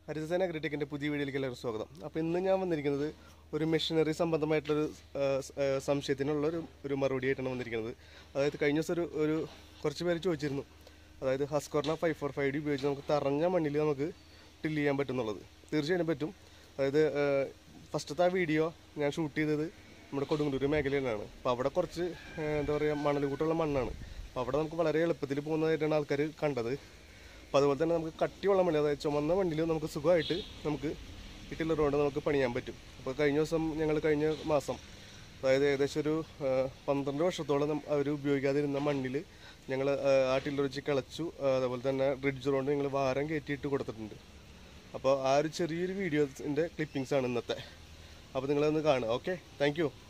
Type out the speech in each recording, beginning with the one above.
ഹരിതസേന അഗ്രിടെക്കിൻ്റെ പുതിയ വീഡിയോയിലേക്ക് എല്ലാവർക്കും സ്വാഗതം അപ്പോൾ ഇന്ന് ഞാൻ വന്നിരിക്കുന്നത് ഒരു മെഷീനറി സംബന്ധമായിട്ടുള്ളൊരു ആ, സ്- ആ, സംശയത്തിനുള്ള ഒരു ഒരു മറുപടി ആയിട്ടാണ് വന്നിരിക്കുന്നത് അതായത് കഴിഞ്ഞ ദിവസം ഒരു ഒരു കുറച്ച് പേര് ചോദിച്ചിരുന്നു അതായത് ഹസ്കോർണ ഫൈവ് ഫോർ ഫൈവ് ഡി ഉപയോഗിച്ച് നമുക്ക് തറഞ്ഞ മണ്ണിൽ നമുക്ക് ടില്ല് ചെയ്യാൻ പറ്റുന്നുള്ളത് തീർച്ചയായും പറ്റും അതായത് ഫസ്റ്റത്തെ ആ വീഡിയോ ഞാൻ ഷൂട്ട് ചെയ്തത് നമ്മുടെ കൊടുങ്ങല്ലൂർ മേഖലയിലാണ് അപ്പോൾ അവിടെ കുറച്ച് ആ, എന്താ പറയുക മണൽ കൂട്ടുള്ള മണ്ണാണ് അപ്പോൾ അവിടെ നമുക്ക് വളരെ എളുപ്പത്തിൽ പോകുന്നതായിട്ടാണ് ആൾക്കാർ കണ്ടത് അപ്പോൾ അതുപോലെ തന്നെ നമുക്ക് കട്ടിയുള്ള മണ്ണിൽ അതായത് ചുമന്ന മണ്ണിൽ നമുക്ക് സുഖമായിട്ട് നമുക്ക് ഈ ടില്ലർ കൊണ്ട് നമുക്ക് പണിയാൻ പറ്റും അപ്പോൾ കഴിഞ്ഞ ദിവസം ഞങ്ങൾ കഴിഞ്ഞ മാസം അതായത് ഏകദേശം ഒരു ആ, പന്ത്രണ്ട് വർഷത്തോളം അവർ ഉപയോഗിക്കാതിരുന്ന മണ്ണിൽ ഞങ്ങൾ ആ ടില്ലർ വെച്ച് കിളച്ചു ആ, അതേപോലെ തന്നെ റിഡ്ജ് കൊണ്ട് ഞങ്ങൾ വാരം കയറ്റിയിട്ട് കൊടുത്തിട്ടുണ്ട് അപ്പോൾ ആ ഒരു ചെറിയൊരു വീഡിയോസിൻ്റെ ക്ലിപ്പിങ്സ് ആണ് ഇന്നത്തെ അപ്പോൾ നിങ്ങളതൊന്ന് കാണുക ഓക്കെ താങ്ക് യു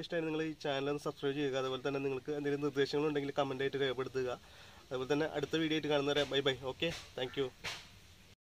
ഇഷ്ടമായി നിങ്ങൾ ഈ ചാനൽ ഒന്ന് സബ്സ്ക്രൈബ് ചെയ്യുക അതുപോലെ തന്നെ നിങ്ങൾക്ക് എന്തെങ്കിലും നിർദ്ദേശങ്ങളുണ്ടെങ്കിൽ കമൻ്റ് ആയിട്ട് രേഖപ്പെടുത്തുക അതുപോലെ തന്നെ അടുത്ത വീഡിയോ ആയിട്ട് കാണുന്നവരെ ബൈ ബൈ ഓക്കെ താങ്ക്